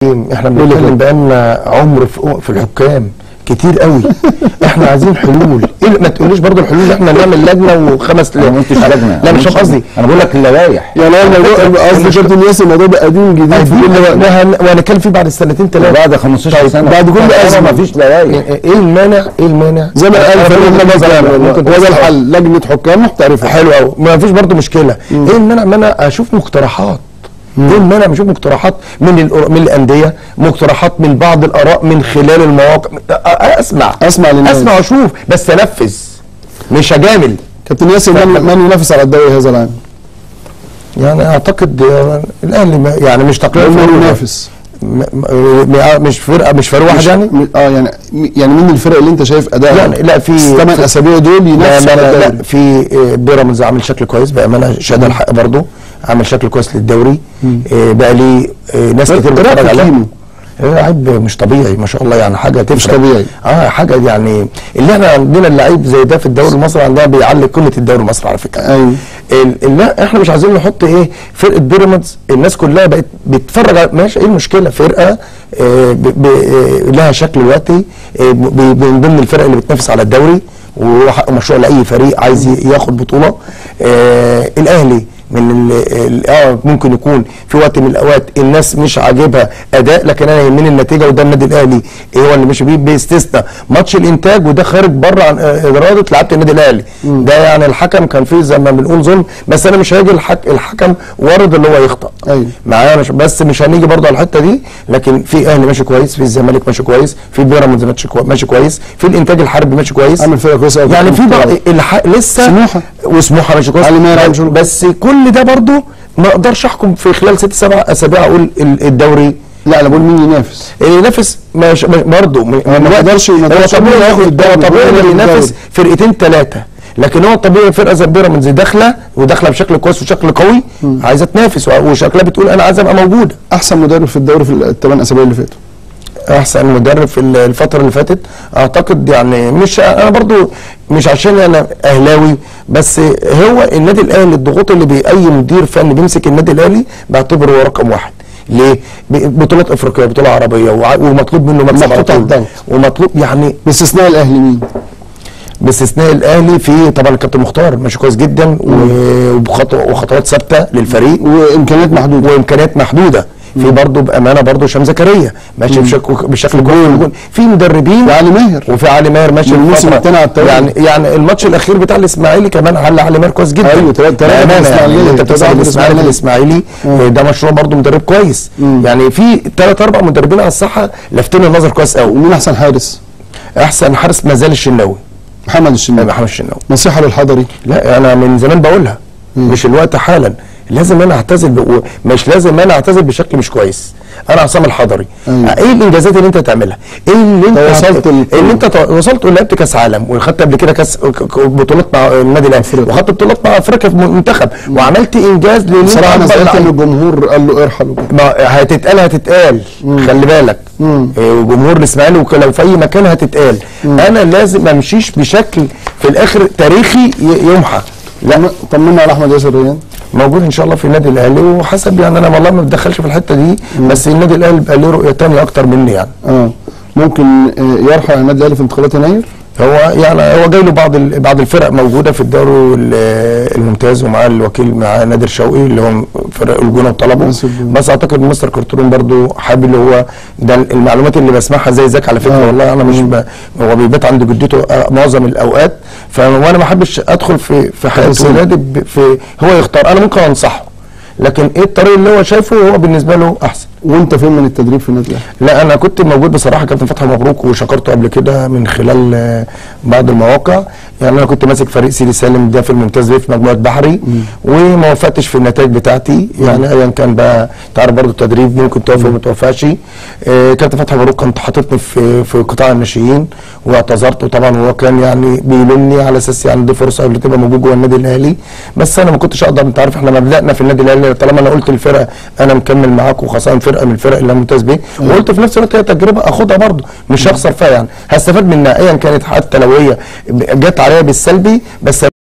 احنا بنتكلم بقالنا عمر في في الحكام كتير قوي احنا عايزين حلول ايه ما تقوليش برضو الحلول اللي احنا نعمل لجنه وخمس انا ما قلتش لجنه لا مش قصدي انا بقول لك اللوائح يعني انا الموضوع قصدي كابتن ياسر الموضوع ده قديم جديد في كل وقت وهن- وهنتكلم فيه بعد السنتين ثلاثه بعد 15 سنه بعد كل أزمة. ما فيش لوائح ايه المانع ايه المانع زي ما قال فريق النماذج ممكن هو ده الحل لجنه حكام محترفه حلو قوي ما فيش برضو مشكله ايه المانع ما انا اشوف مقترحات ايه المانع اشوف مقترحات من الأر- من الانديه مقترحات من بعض الاراء من خلال المواقع أ- أ- اسمع أسمع للناس. اسمع واشوف بس انفذ مش هجامل كابتن ياسر من, من ينافس على الدوري هذا العام؟ يعني اعتقد آه، الاهلي ما- يعني مش تقليل من فرق ينافس؟ م- م- مش فرقه مش فريق واحد مش- يعني م- اه يعني يعني مين الفرق اللي انت شايف اداء يعني لا في الثمان في- اسابيع دول لا ينافس لا, على لا, الدوري لا في آه، بيراميدز عامل شكل كويس بامانه شهاده الحق برضه عامل شكل كويس للدوري آه، بقى ليه آه، ناس إيه كتير رأيك بتتفرج في عليه كيمو؟ آه، لعيب مش طبيعي ما شاء الله يعني حاجه تفرق طبيعي. اه حاجه يعني اللي احنا عندنا اللعيب زي ده في الدوري المصري عندنا بيعلي قيمه الدوري المصري على فكره ايوه ال- ال- لا احنا مش عايزين نحط ايه فرقه بيراميدز الناس كلها بقت بتتفرج على ماشي ايه المشكله فرقه آه ب ب آه لها شكل دلوقتي آه ب- ب- من ضمن الفرق اللي بتنافس على الدوري وهو حق مشروع لاي فريق عايز ي- ياخد بطوله آه الاهلي من ال- ال- اه ممكن يكون في وقت من الاوقات الناس مش عاجبها اداء لكن انا يهمني النتيجه وده النادي الاهلي إيه هو اللي مشي بيه باستثناء ماتش الانتاج وده خارج بره عن آه، اراده لعيبه النادي الاهلي ده يعني الحكم كان فيه زي ما بنقول ظلم بس انا مش هاجي الحك الحكم وارد اللي هو يخطا أيوة. معايا مش بس مش هنيجي برضه على الحته دي لكن في اهلي ماشي كويس في الزمالك ماشي كويس في بيراميدز ماشي كوي- ماشي كويس في الانتاج الحربي ماشي كويس عامل فرقه كويسه أوي. يعني في بعض الح... لسه سموحة. وسموحه ماشي كويس علي ماهر عامل شغل بس كل ده برضه ما اقدرش احكم في خلال ست سبع اسابيع اقول ال- الدوري لا انا بقول مين ينافس اللي ينافس مش برضه ما يقدرش- ما هو يقدرش طبيعي ياخد ياخد الدوري. هو طبيعي ياخد اللي ينافس الدوري. فرقتين ثلاثه لكن هو طبيعي فرقه زي بيراميدز داخله وداخله بشكل كويس وشكل قوي عايزه تنافس وشكلها بتقول انا عايزه ابقى موجوده احسن مدرب في الدوري في الثمان اسابيع اللي فاتوا احسن مدرب في ال- الفتره اللي فاتت اعتقد يعني مش انا برضو مش عشان انا اهلاوي بس هو النادي الاهلي الضغوط اللي بي اي مدير فني بيمسك النادي الاهلي بعتبره هو رقم واحد ليه؟ ب- بطولات افريقيه بطوله عربيه وع- ومطلوب منه مكسب على محطوط على طول الضغط. ومطلوب يعني باستثناء الاهلي مين؟ باستثناء الاهلي في طبعا الكابتن مختار ماشي كويس جدا و- وبخطو- وخطوات ثابته للفريق وامكانيات محدوده وامكانيات محدوده في برضه بامانه برضه هشام زكريا ماشي بشكل بشكل كويس في الجون. في مدربين وعلي ماهر وفي علي ماهر ماشي من الموسم الفترة. التاني على التوالي. يعني يعني الماتش الاخير بتاع الاسماعيلي كمان علي علي ماهر كويس جدا أيوة، تلاتة- تلاتة بأمانة بالإسماعيلية، يعني انت تلاتة بتسال الاسماعيلي بالإسماعيلية. الاسماعيلي ده مشروع برضه مدرب كويس يعني في ثلاث اربع مدربين على الصحه لافتين النظر كويس قوي ومين احسن حارس؟ احسن حارس ما زال الشناوي محمد الشناوي محمد الشناوي نصيحه للحضري لا انا من زمان بقولها مش الوقت حالا لازم انا اعتزل ب... مش لازم انا اعتزل بشكل مش كويس انا عصام الحضري أيوة. ايه الانجازات اللي انت تعملها ايه اللي انت وصلت ال- اللي انت ت- وصلت ولعبت كاس عالم وخدت قبل كده كاس ك- ك- بطولات مع النادي الاهلي وخدت بطولات مع افريقيا في المنتخب وعملت انجاز لان بصراحه انا أنت زعلت أفضل ان لعيب. الجمهور قال له ارحل وكده. ما هتتقال هتتقال خلي بالك إيه، وجمهور الاسماعيلي وك- لو في اي مكان هتتقال انا لازم ما امشيش بشكل في الاخر تاريخي ي- يمحى لا طم- طمنا على احمد ياسر ريان موجود ان شاء الله في النادي الاهلي وحسب يعني انا والله ما بتدخلش في الحته دي بس النادي الاهلي بقى له رؤيه ثانيه اكتر مني يعني اه ممكن آه، يرحل النادي الاهلي في انتقالات يناير هو يعني هو جاي له بعض ال- بعض الفرق موجوده في الدوري ال- الممتاز ومعاه الوكيل مع نادر شوقي اللي هو فرق الجونه وطلبه ناصر الجونة. بس اعتقد مستر كرتون برضو حابب اللي هو ده المعلومات اللي بسمعها زي ذاك على فكره آه. والله انا مش ب... هو بيبات عند جدته آه، معظم الاوقات ف- وانا ما احبش ادخل في في حياه تفاصيل. ولادي ب- في هو يختار انا ممكن انصحه لكن ايه الطريق اللي هو شايفه هو بالنسبه له احسن وانت فين من التدريب في النادي الاهلي؟ لا انا كنت موجود بصراحه كابتن فتحي مبروك وشكرته قبل كده من خلال آه، بعض المواقع يعني انا كنت ماسك فريق سيدي سالم ده في الممتاز بيه في مجموعه بحري وما وفقتش في النتائج بتاعتي يعني ايا كان بقى تعرف برضه التدريب ممكن توفق وما توفقش آه، كابتن فتحي مبروك كان حاططني في في قطاع الناشئين واعتذرت وطبعا هو كان يعني بيلومني على اساس يعني دي فرصه اللي تبقى موجود جوه النادي الاهلي بس انا ما كنتش اقدر انت عارف احنا مبدأنا في النادي الاهلي طالما انا قلت الفرقه انا مكمل معاك وخاصه فرقه من الفرق اللي انا ممتاز بيه وقلت في نفس الوقت هي تجربه اخدها برضه مش هخسر فيها يعني هستفاد منها ايا كانت حتى لو هي جت عليا بالسلبي بس